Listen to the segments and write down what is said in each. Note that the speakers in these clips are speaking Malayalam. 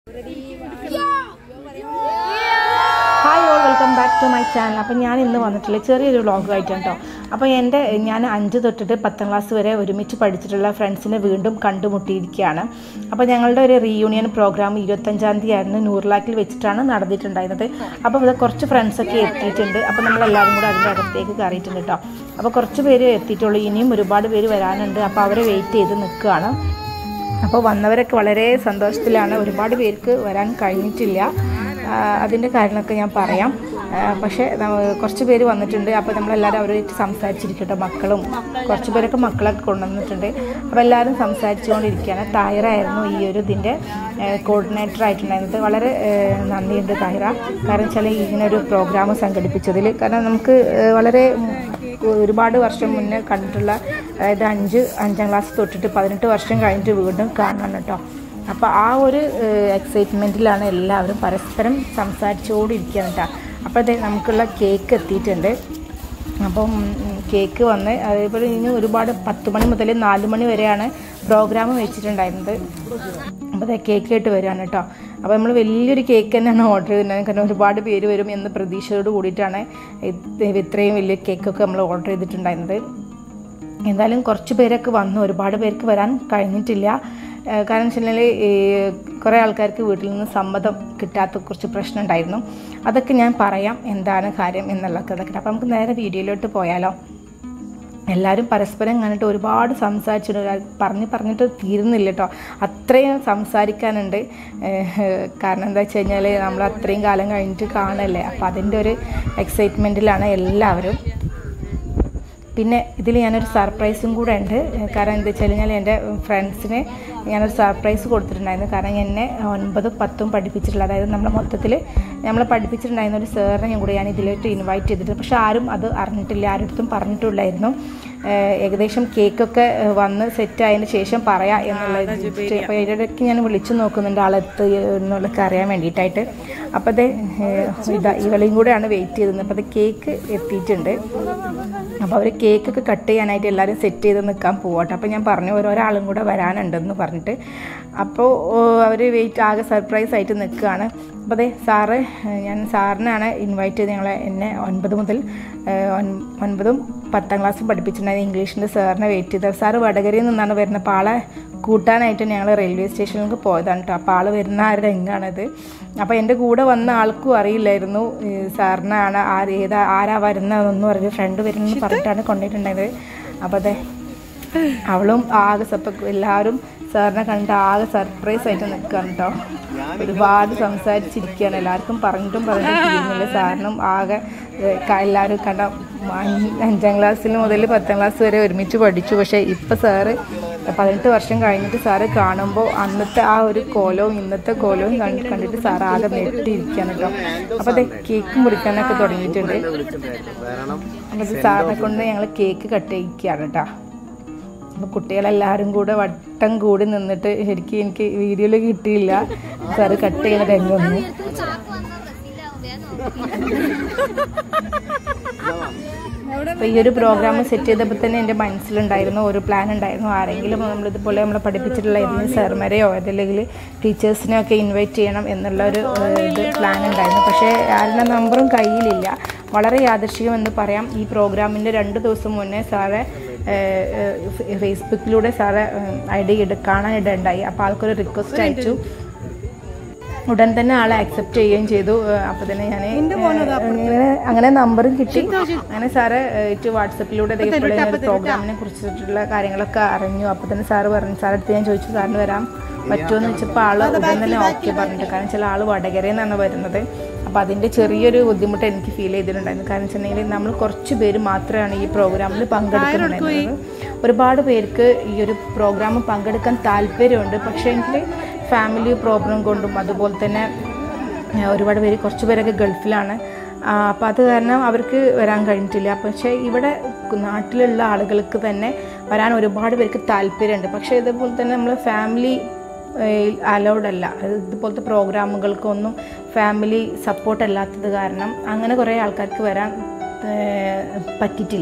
Hi all welcome back to my channel അപ്പം ഞാൻ ഇന്ന് വന്നിട്ടുള്ള ചെറിയൊരു വ്ളോഗായിട്ടാണ് കേട്ടോ അപ്പോൾ എൻ്റെ ഞാൻ അഞ്ച് തൊട്ടിട്ട് പത്താം ക്ലാസ് വരെ ഒരുമിച്ച് പഠിച്ചിട്ടുള്ള ഫ്രണ്ട്സിനെ വീണ്ടും കണ്ടുമുട്ടിയിരിക്കുകയാണ് അപ്പോൾ ഞങ്ങളുടെ ഒരു റീയൂണിയൻ പ്രോഗ്രാം ഇരുപത്തഞ്ചാം തീയതി ആയിരുന്നു നൂറിലാക്കിൽ വെച്ചിട്ടാണ് നടന്നിട്ടുണ്ടായിരുന്നത് അപ്പോൾ ഇവിടെ കുറച്ച് ഫ്രണ്ട്സൊക്കെ എത്തിയിട്ടുണ്ട് അപ്പോൾ നമ്മളെല്ലാവരും കൂടെ അതിൻ്റെ അകത്തേക്ക് കയറിയിട്ടുണ്ട് കേട്ടോ അപ്പോൾ കുറച്ച് പേര് എത്തിയിട്ടുള്ളൂ ഇനിയും ഒരുപാട് പേര് വരാനുണ്ട് അപ്പോൾ അവരെ വെയിറ്റ് ചെയ്ത് നിൽക്കുകയാണ് അപ്പോൾ വന്നവരൊക്കെ വളരെ സന്തോഷത്തിലാണ് ഒരുപാട് പേർക്ക് വരാൻ കഴിഞ്ഞിട്ടില്ല ആ, അതിൻ്റെ കാര്യങ്ങളൊക്കെ ഞാൻ പറയാം ആ, പക്ഷേ നമ്മ- കുറച്ച് പേര് വന്നിട്ടുണ്ട് അപ്പോൾ നമ്മളെല്ലാവരും അവരുമായിട്ട് സംസാരിച്ചിരിക്കട്ടെ മക്കളും കുറച്ച് പേരൊക്കെ മക്കളൊക്കെ കൊണ്ടുവന്നിട്ടുണ്ട് അപ്പോൾ എല്ലാവരും സംസാരിച്ചുകൊണ്ടിരിക്കുകയാണ് തായറായിരുന്നു ഈ ഒരു ഇതിൻ്റെ കോർഡിനേറ്റർ ആയിട്ടുണ്ടായിരുന്നത് വളരെ ഏ, നന്ദിയുണ്ട് തായറ കാരണം വെച്ചാൽ ഇങ്ങനെ ഒരു പ്രോഗ്രാം സംഘടിപ്പിച്ചതിൽ കാരണം നമുക്ക് ഏ, വളരെ ഉം, ഒരുപാട് വർഷം മുന്നേ കണ്ടിട്ടുള്ള അതായത് അഞ്ച് അഞ്ചാം ക്ലാസ് തൊട്ടിട്ട് പതിനെട്ട് വർഷം കഴിഞ്ഞിട്ട് വീണ്ടും കാണണം കേട്ടോ അപ്പോൾ ആ ഒരു എക്സൈറ്റ്മെൻറ്റിലാണ് എല്ലാവരും പരസ്പരം സംസാരിച്ചുകൊണ്ടിരിക്കുകയാണ് കേട്ടോ അപ്പോൾ അതെ നമുക്കുള്ള കേക്ക് എത്തിയിട്ടുണ്ട് അപ്പം ഉം, കേക്ക് വന്ന് അതേപോലെ ഇനി ഒരുപാട് പത്ത് മണി മുതൽ നാല് മണി വരെയാണ് പ്രോഗ്രാം വെച്ചിട്ടുണ്ടായിരുന്നത് അപ്പോൾ അതെ കേക്ക് ആയിട്ട് വരികയാണ് കേട്ടോ അപ്പോൾ നമ്മൾ വലിയൊരു കേക്ക് തന്നെയാണ് ഓർഡർ ചെയ്തിട്ടുണ്ടായിരുന്നത് കാരണം ഒരുപാട് പേര് വരും എന്ന പ്രതീക്ഷയോട് കൂടിയിട്ടാണ് ഇത് ഇത്രയും വലിയ കേക്കൊക്കെ നമ്മൾ ഓർഡർ ചെയ്തിട്ടുണ്ടായിരുന്നത് എന്തായാലും കുറച്ച് പേരൊക്കെ വന്നു ഒരുപാട് പേർക്ക് വരാൻ കഴിഞ്ഞിട്ടില്ല ഏഹ് കാരണം വെച്ചാൽ കുറേ ആൾക്കാർക്ക് വീട്ടിൽ നിന്ന് സമ്മതം കിട്ടാത്ത കുറച്ച് പ്രശ്നം ഉണ്ടായിരുന്നു അതൊക്കെ ഞാൻ പറയാം എന്താണ് കാര്യം എന്നുള്ളതൊക്കെ അതൊക്കെ അപ്പോൾ നമുക്ക് നേരെ വീഡിയോയിലോട്ട് പോയാലോ എല്ലാവരും പരസ്പരം കണ്ടിട്ട് ഒരുപാട് സംസാരിച്ചിട്ടുണ്ട് പറഞ്ഞ് പറഞ്ഞിട്ട് തീരുന്നില്ല കേട്ടോ അത്രയും സംസാരിക്കാനുണ്ട് ഏഹ് കാരണം എന്താ വെച്ച് കഴിഞ്ഞാൽ നമ്മൾ അത്രയും കാലം കഴിഞ്ഞിട്ട് കാണല്ലേ അപ്പോൾ അതിൻ്റെ ഒരു എക്സൈറ്റ്മെൻറ്റിലാണ് എല്ലാവരും പിന്നെ ഇതിൽ ഞാനൊരു സർപ്രൈസും കൂടെ ഉണ്ട് കാരണം എന്താ വെച്ച് കഴിഞ്ഞാൽ എൻ്റെ ഫ്രണ്ട്സിന് ഞാനൊരു സർപ്രൈസ് കൊടുത്തിട്ടുണ്ടായിരുന്നു കാരണം എന്നെ ഒൻപതും പത്തും പഠിപ്പിച്ചിട്ടുള്ള അതായത് നമ്മളെ മൊത്തത്തിൽ നമ്മളെ പഠിപ്പിച്ചിട്ടുണ്ടായിരുന്ന ഒരു സാറിനെ ഞാൻ കൂടെ ഞാൻ ഇതിലോട്ട് ഇൻവൈറ്റ് ചെയ്തിട്ട് പക്ഷെ ആരും അത് അറിഞ്ഞിട്ടില്ല ആരുടെ പറഞ്ഞിട്ടില്ലായിരുന്നു ഏഹ് ഏകദേശം കേക്കൊക്കെ ഏഹ് വന്ന് സെറ്റ് ആയതിന് ശേഷം പറയാം എന്നുള്ള അപ്പോൾ ഇടയ്ക്ക് ഞാൻ വിളിച്ചു നോക്കുന്നുണ്ട് ആളെത്ത് എന്നുള്ളതൊക്കെ അറിയാൻ വേണ്ടിയിട്ടായിട്ട് അപ്പോൾ അത് ഇതാ ഇവളെയും കൂടെയാണ് വെയിറ്റ് ചെയ്തത് അപ്പോൾ അത് കേക്ക് എത്തിയിട്ടുണ്ട് അപ്പോൾ അവർ കേക്കൊക്കെ കട്ട് ചെയ്യാനായിട്ട് എല്ലാവരും സെറ്റ് ചെയ്ത് നിൽക്കാൻ പോകട്ടെ അപ്പോൾ ഞാൻ പറഞ്ഞു ഓരോരാളും കൂടെ വരാനുണ്ടെന്ന് പറഞ്ഞിട്ട് അപ്പോൾ അവർ വെയിറ്റ് ആകെ സർപ്രൈസ് ആയിട്ട് നിൽക്കുകയാണ് അപ്പോൾ അതെ സാറ് ഏഹ് ഞാൻ സാറിനാണ് ഇൻവൈറ്റ് ചെയ്ത് ഞങ്ങളെ എന്നെ ഒൻപത് മുതൽ ഏഹ് ഒൻ- ഒൻപതും പത്താം ക്ലാസ്സും പഠിപ്പിച്ചിട്ടുണ്ടായിരുന്നു ഇംഗ്ലീഷിൻ്റെ സാറിനെ വെയിറ്റ് ചെയ്തത് സാറ് വടകരയിൽ നിന്നാണ് വരുന്നത് അപ്പോൾ ആളെ കൂട്ടാനായിട്ട് ഞങ്ങൾ റെയിൽവേ സ്റ്റേഷനിലേക്ക് പോയതാണ് കേട്ടോ അപ്പോൾ ആൾ വരുന്ന ആ ഒരു രംഗാണിത് അപ്പോൾ എൻ്റെ കൂടെ വന്ന ആൾക്കും അറിയില്ലായിരുന്നു ഈ സാറിനാണ് ആര് ഏതാ ആരാ വരുന്നതെന്നൊന്നും അറിയില്ല ഫ്രണ്ട് വരുന്നെന്ന് പറഞ്ഞിട്ടാണ് കൊണ്ടുപോയിട്ടുണ്ടായത് അപ്പോൾ അതെ അവളും ആകെ സപ്പ എല്ലാവരും സാറിനെ കണ്ട് ആകെ സർപ്രൈസ് ആയിട്ട് നിൽക്കുകയാണ് കേട്ടോ ഒരുപാട് സംസാരിച്ചിരിക്കുകയാണ് എല്ലാവർക്കും പറഞ്ഞിട്ടും പറഞ്ഞിട്ടും തീരുന്നില്ല സാറിനും ആകെ ഏഹ്, ക- എല്ലാവരും കണ്ട അഞ്ച്- അഞ്ചാം ക്ലാസ്സിൽ മുതൽ പത്താം ക്ലാസ് വരെ ഒരുമിച്ച് പഠിച്ചു പക്ഷേ ഇപ്പം സാറ് പതിനെട്ട് വർഷം കഴിഞ്ഞിട്ട് സാറ് കാണുമ്പോൾ അന്നത്തെ ആ ഒരു കോലവും ഇന്നത്തെ കോലവും കണ്ട് കണ്ടിട്ട് സാർ ആകെ നെട്ടിയിരിക്കുകയാണ് കേട്ടോ അപ്പോൾ അത് കേക്ക് മുറിക്കാനൊക്കെ തുടങ്ങിയിട്ടുണ്ട് അപ്പോൾ ഇത് സാറിനെ കൊണ്ട് ഞങ്ങൾ കേക്ക് കട്ട് ചെയ്യിക്കുകയാണ് കേട്ടോ അപ്പോൾ കുട്ടികളെല്ലാവരും കൂടെ വട്ടം കൂടി നിന്നിട്ട് ശരിക്കും എനിക്ക് വീഡിയോയിൽ കിട്ടിയില്ല സാറ് കട്ട് ചെയ്യുന്ന രംഗമൊന്നും അപ്പോൾ ഈ ഒരു പ്രോഗ്രാം സെറ്റ് ചെയ്തപ്പോൾ തന്നെ എൻ്റെ മനസ്സിലുണ്ടായിരുന്നു ഒരു പ്ലാൻ ഉണ്ടായിരുന്നു ആരെങ്കിലും നമ്മളിതുപോലെ നമ്മളെ പഠിപ്പിച്ചിട്ടുള്ള ഏതെങ്കിലും സാർമാരെയോ അതല്ലെങ്കിൽ ടീച്ചേഴ്സിനെ ഒക്കെ ഇൻവൈറ്റ് ചെയ്യണം എന്നുള്ള ഒരു ഏഹ്, ഇത് പ്ലാൻ ഉണ്ടായിരുന്നു പക്ഷേ ആരുടെ നമ്പറും കയ്യിലില്ല വളരെ യാദൃശികം എന്ന് പറയാം ഈ പ്രോഗ്രാമിൻ്റെ രണ്ട് ദിവസം മുന്നേ സാറെ ഏഹ്, ഏഹ്, ഫേസ്ബുക്കിലൂടെ സാറെ ഐ ഡി ഇട കാണാനിടണ്ടായി അപ്പോൾ ആൾക്കൊരു റിക്വസ്റ്റ് അയച്ചു ഉടൻ തന്നെ ആളെ അക്സെപ്റ്റ് ചെയ്യുകയും ചെയ്തു ഏഹ് അപ്പൊ തന്നെ ഞാൻ അങ്ങനെ അങ്ങനെ നമ്പറും കിട്ടി അങ്ങനെ സാറ് ഏറ്റ് വാട്സപ്പിലൂടെ ഇതേപോലെ ഒരു പ്രോഗ്രാമിനെ കുറിച്ചിട്ടുള്ള കാര്യങ്ങളൊക്കെ അറിഞ്ഞു അപ്പൊ തന്നെ സാറ് പറഞ്ഞു സാർ അടുത്ത് ഞാൻ ചോദിച്ചു സാറിന് വരാൻ പറ്റുമെന്ന് വെച്ചപ്പോൾ ആള് ഉടൻ തന്നെ ഓക്കെ പറഞ്ഞിട്ട് കാരണം ചില ആള് വടകരയിൽ നിന്നാണ് വരുന്നത് അപ്പോൾ അതിൻ്റെ ചെറിയൊരു ബുദ്ധിമുട്ട് എനിക്ക് ഫീൽ ചെയ്തിട്ടുണ്ടായിരുന്നു കാരണം വെച്ചിട്ടുണ്ടെങ്കിൽ നമ്മൾ കുറച്ച് പേര് മാത്രമാണ് ഈ പ്രോഗ്രാമിൽ പങ്കെടുക്കുന്നുണ്ടായിരുന്നത് ഒരുപാട് പേർക്ക് ഈ ഒരു പ്രോഗ്രാം പങ്കെടുക്കാൻ താല്പര്യമുണ്ട് പക്ഷേ എങ്കിൽ ഫാമിലി പ്രോബ്ലം കൊണ്ടും അതുപോലെ തന്നെ ഏഹ്, ഒരുപാട് പേര് കുറച്ച് പേരൊക്കെ ഗൾഫിലാണ് അപ്പോൾ അത് കാരണം അവർക്ക് വരാൻ കഴിഞ്ഞിട്ടില്ല പക്ഷേ ഇവിടെ നാട്ടിലുള്ള ആളുകൾക്ക് തന്നെ വരാൻ ഒരുപാട് പേർക്ക് താല്പര്യമുണ്ട് പക്ഷേ ഇതുപോലെ തന്നെ നമ്മൾ ഫാമിലി അലൗഡ് അല്ല അത് ഇതുപോലത്തെ പ്രോഗ്രാമുകൾക്കൊന്നും ഫാമിലി സപ്പോർട്ട് അല്ലാത്തത് കാരണം അങ്ങനെ കുറേ ആൾക്കാർക്ക് വരാൻ ഏഹ്, പറ്റിയിട്ടില്ല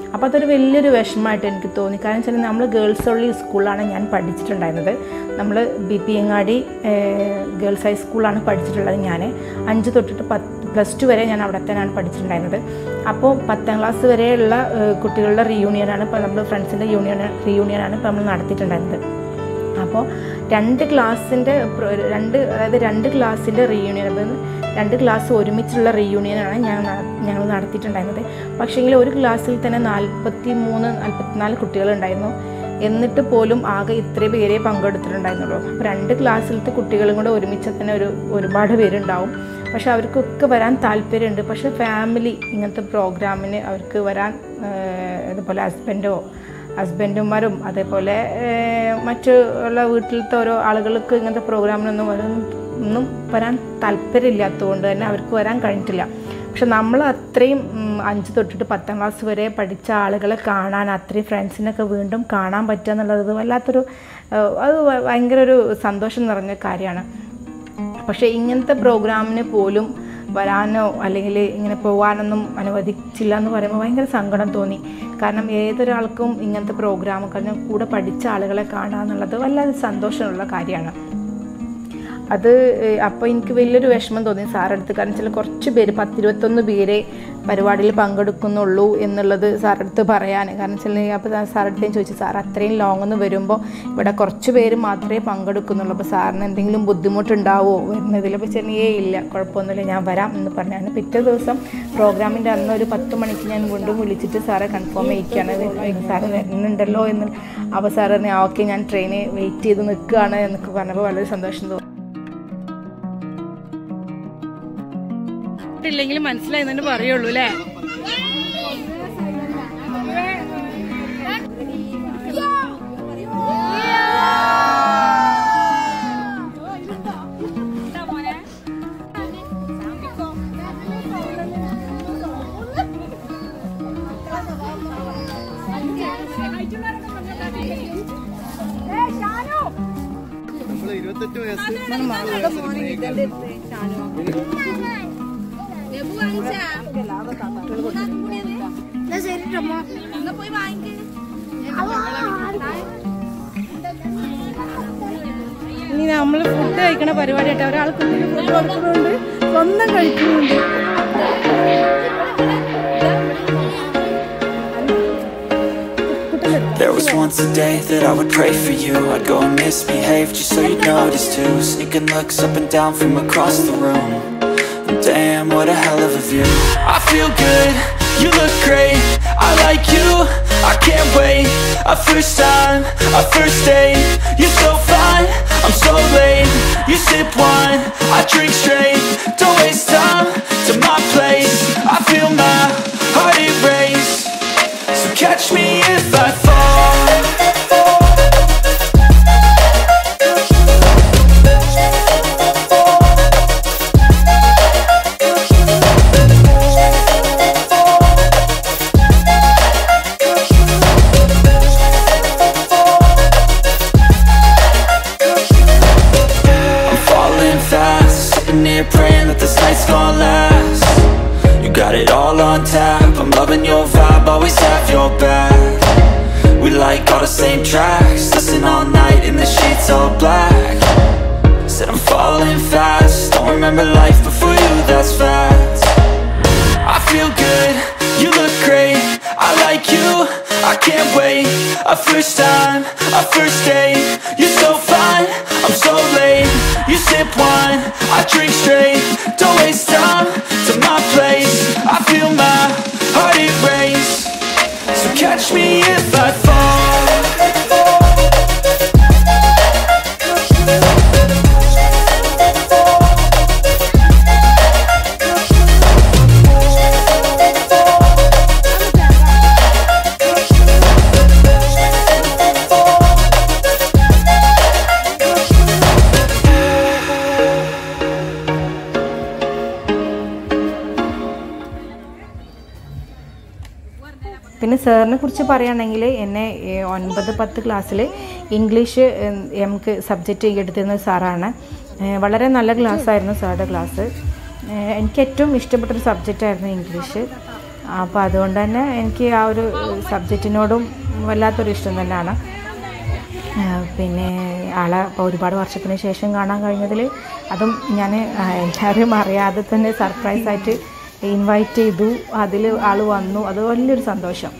അപ്പോൾ അതൊരു വലിയൊരു വിഷമമായിട്ട് എനിക്ക് തോന്നി കാരണം വെച്ചാൽ നമ്മൾ ഗേൾസ് ഉള്ളി സ്കൂളിലാണ് ഞാൻ പഠിച്ചിട്ടുണ്ടായിരുന്നത് നമ്മൾ B P Angadi girls high സ്കൂളാണ് പഠിച്ചിട്ടുള്ളത് ഞാൻ അഞ്ച് തൊട്ടിട്ട് പത്ത് പ്ലസ് ടു വരെ ഞാൻ അവിടെ തന്നെയാണ് പഠിച്ചിട്ടുണ്ടായിരുന്നത് അപ്പോൾ പത്താം ക്ലാസ് വരെയുള്ള ഏഹ്, കുട്ടികളുടെ റീയൂണിയനാണ് ഇപ്പോൾ നമ്മൾ ഫ്രണ്ട്സിൻ്റെ യൂണിയൻ റീയൂണിയനാണ് ഇപ്പോൾ നമ്മൾ നടത്തിയിട്ടുണ്ടായിരുന്നത് അപ്പോൾ രണ്ട് ക്ലാസ്സിൻ്റെ രണ്ട് അതായത് രണ്ട് ക്ലാസ്സിൻ്റെ റീയൂണിയൻ അപ്പം രണ്ട് ക്ലാസ് ഒരുമിച്ചുള്ള റീയൂണിയനാണ് ഞാൻ നട- ഞങ്ങൾ നടത്തിയിട്ടുണ്ടായിരുന്നത് പക്ഷേങ്കിൽ ഒരു ക്ലാസ്സിൽ തന്നെ നാൽപ്പത്തി മൂന്ന് നാൽപ്പത്തിനാല് കുട്ടികളുണ്ടായിരുന്നു എന്നിട്ട് പോലും ആകെ ഇത്ര പേരെ പങ്കെടുത്തിട്ടുണ്ടായിരുന്നുള്ളൂ അപ്പോൾ രണ്ട് ക്ലാസ്സിലത്തെ കുട്ടികളും കൂടെ ഒരുമിച്ച് തന്നെ ഒരു ഒരുപാട് പേരുണ്ടാവും പക്ഷെ അവർക്കൊക്കെ വരാൻ താല്പര്യമുണ്ട് പക്ഷേ ഫാമിലി ഇങ്ങനത്തെ പ്രോഗ്രാമിന് അവർക്ക് വരാൻ ഏഹ്, ഇതുപോലെ ഹസ്ബൻഡോ ഹസ്ബൻഡുമാരും അതേപോലെ ഏഹ്, മറ്റ് ഉള്ള വീട്ടിലത്തെ ഓരോ ആളുകൾക്ക് ഇങ്ങനത്തെ പ്രോഗ്രാമിനൊന്നും വരാൻ ഒന്നും വരാൻ താല്പര്യമില്ലാത്തതുകൊണ്ട് തന്നെ അവർക്ക് വരാൻ കഴിഞ്ഞിട്ടില്ല പക്ഷെ നമ്മൾ അത്രയും ഉം, അഞ്ച് തൊട്ടിട്ട് പത്താം ക്ലാസ് വരെ പഠിച്ച ആളുകളെ കാണാൻ അത്രയും ഫ്രണ്ട്സിനൊക്കെ വീണ്ടും കാണാൻ പറ്റുക എന്നുള്ളത് വല്ലാത്തൊരു ഏഹ്, അത് ഭ- ഭയങ്കര ഒരു സന്തോഷം നിറഞ്ഞ കാര്യമാണ് പക്ഷേ ഇങ്ങനത്തെ പ്രോഗ്രാമിന് പോലും വരാനോ അല്ലെങ്കിൽ ഇങ്ങനെ പോകാനൊന്നും അനുവദിച്ചില്ല എന്ന് പറയുമ്പോൾ ഭയങ്കര സങ്കടം തോന്നി കാരണം ഏതൊരാൾക്കും ഇങ്ങനത്തെ പ്രോഗ്രാം കാരണം കൂടെ പഠിച്ച ആളുകളെ കാണുക എന്നുള്ളത് വല്ലാതെ സന്തോഷമുള്ള കാര്യമാണ് അത് അപ്പോൾ എനിക്ക് വലിയൊരു വിഷമം തോന്നി സാറടുത്ത് കാരണം വെച്ചാൽ കുറച്ച് പേര് പത്തിരുപത്തൊന്ന് പേരെ പരിപാടിയിൽ പങ്കെടുക്കുന്നുള്ളൂ എന്നുള്ളത് സാറടുത്ത് പറയാൻ കാരണം വെച്ചാൽ അപ്പോൾ സാറടുത്ത് ഞാൻ ചോദിച്ചു സാർ അത്രയും ലോങ് എന്ന് വരുമ്പോൾ ഇവിടെ കുറച്ച് പേര് മാത്രമേ പങ്കെടുക്കുന്നുള്ളൂ അപ്പോൾ സാറിന് എന്തെങ്കിലും ബുദ്ധിമുട്ടുണ്ടാവോ വരുന്നതിൽ അപ്പോൾ ചെറിയേ ഇല്ല കുഴപ്പമൊന്നുമില്ല ഞാൻ വരാം എന്ന് പറഞ്ഞാണ് പിറ്റേ ദിവസം പ്രോഗ്രാമിൻ്റെ അന്ന് ഒരു പത്ത് മണിക്ക് ഞാൻ വീണ്ടും വിളിച്ചിട്ട് സാറെ കൺഫേം ചെയ്യിക്കുകയാണ് സാറ് വരുന്നുണ്ടല്ലോ എന്ന് അപ്പോൾ സാറ് പറഞ്ഞു ഓക്കെ ഞാൻ ട്രെയിന് വെയിറ്റ് ചെയ്ത് നിൽക്കുകയാണ് എന്നൊക്കെ പറഞ്ഞപ്പോൾ വളരെ സന്തോഷം തോന്നി ഇല്ലെങ്കിൽ മനസ്സിലായി തന്നെ പറയുള്ളൂ അല്ലേ നമ്മള് ഇരുപത്തെട്ട് വയസ്സ് ഇനി നമ്മൾ ഫുഡ് കഴിക്കണ പരിപാടിയായിട്ട് ഒരാൾക്ക് ഫുഡ് കൊടുക്കുന്നുണ്ട് സ്വന്തം കഴിക്കുന്നുണ്ട് There was once a day that I would pray for you I'd go and misbehave just so you'd notice too Sneaking looks up and down from across the room And Damn, what a hell of a view I feel good, you look great I like you, I can't wait A first time, a first date You're so fine, I'm so late You sip wine, I drink straight Don't waste time to my place I feel my heart erase so catch me if I fall I'm falling fast, sitting here praying that this night's gonna last. You got it all on tap, I'm loving your vibe, always have your back. We like all the same tracks, listen all night in the sheets all black. Said I'm falling fast, don't remember life before you, that's facts. I feel good, you look great, I like you, I can't wait A first time, a first date, you're so fine, I'm so late You sip wine, I drink straight, don't waste time to my place I feel my heart erase, so catch me if I fall പിന്നെ സാറിനെ കുറിച്ച് പറയുകയാണെങ്കിൽ എന്നെ ഏ, ഒൻപത് പത്ത് ക്ലാസ്സിൽ ഇംഗ്ലീഷ് ഏ, നമുക്ക് സബ്ജക്റ്റ് എടുത്തിരുന്ന സാറാണ് ഏ, വളരെ നല്ല ക്ലാസ് ആയിരുന്നു സാറുടെ ക്ലാസ് ഏ, എനിക്ക് ഏറ്റവും ഇഷ്ടപ്പെട്ടൊരു സബ്ജക്റ്റ് ആയിരുന്നു ഇംഗ്ലീഷ് അപ്പോൾ അതുകൊണ്ട് തന്നെ എനിക്ക് ആ ഒരു സബ്ജക്റ്റിനോടും വല്ലാത്തൊരു ഇഷ്ടം തന്നെയാണ് ആ, പിന്നെ ആളെ ഇപ്പോൾ ഒരുപാട് വർഷത്തിന് ശേഷം കാണാൻ കഴിഞ്ഞതിൽ അതും ഞാൻ എല്ലാവരും അറിയാതെ തന്നെ സർപ്രൈസായിട്ട് ഇൻവൈറ്റ് ചെയ്തു അതിൽ ആൾ വന്നു അത് വലിയൊരു സന്തോഷം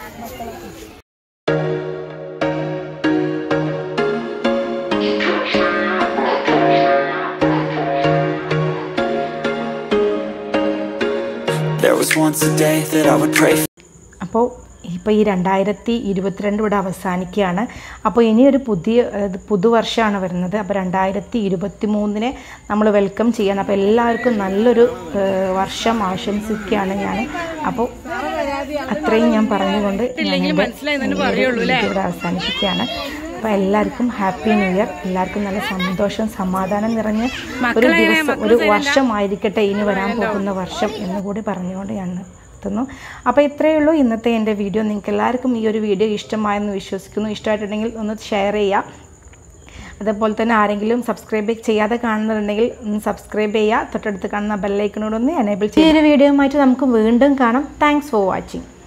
There was once a day that I would pray for. അപ്പോൾ ഇപ്പോൾ ഈ രണ്ടായിരത്തി ഇരുപത്തിരണ്ട് ഇവിടെ അവസാനിക്കുകയാണ് അപ്പോൾ ഇനിയൊരു പുതിയ ഏഹ്, പുതുവർഷമാണ് വരുന്നത് അപ്പോൾ രണ്ടായിരത്തി ഇരുപത്തി മൂന്നിനെ നമ്മൾ വെൽക്കം ചെയ്യണം അപ്പോൾ എല്ലാവർക്കും നല്ലൊരു ഏഹ്, വർഷം ആശംസിക്കുകയാണ് ഞാൻ അപ്പോൾ അത്രയും ഞാൻ പറഞ്ഞുകൊണ്ട് ഞാൻ എൻ്റെ വീഡിയോ ഇവിടെ അവസാനിപ്പിക്കുകയാണ് അപ്പോൾ എല്ലാവർക്കും ഹാപ്പി ന്യൂ ഇയർ എല്ലാവർക്കും നല്ല സന്തോഷം സമാധാനം നിറഞ്ഞ ഒരു ദിവസം ഒരു വർഷമായിരിക്കട്ടെ ഇനി വരാൻ പോകുന്ന വർഷം എന്നുകൂടി പറഞ്ഞുകൊണ്ട് ഞാൻ നിർത്തുന്നു അപ്പോൾ ഇത്രയേ ഉള്ളൂ ഇന്നത്തെ എൻ്റെ വീഡിയോ നിങ്ങൾക്ക് എല്ലാവർക്കും ഈ ഒരു വീഡിയോ ഇഷ്ടമായെന്ന് വിശ്വസിക്കുന്നു ഇഷ്ടമായിട്ടുണ്ടെങ്കിൽ ഒന്ന് ഷെയർ ചെയ്യുക അതേപോലെ തന്നെ ആരെങ്കിലും സബ്സ്ക്രൈബ് ചെയ്യാതെ കാണുന്നുണ്ടെങ്കിൽ ഒന്ന് സബ്സ്ക്രൈബ് ചെയ്യുക തൊട്ടടുത്ത് കാണുന്ന ബെല്ലൈക്കനോട് ഒന്ന് എനേബിൾ ചെയ്യുക ഈ ഒരു വീഡിയോയുമായിട്ട് നമുക്ക് വീണ്ടും കാണാം താങ്ക്സ് ഫോർ വാച്ചിങ്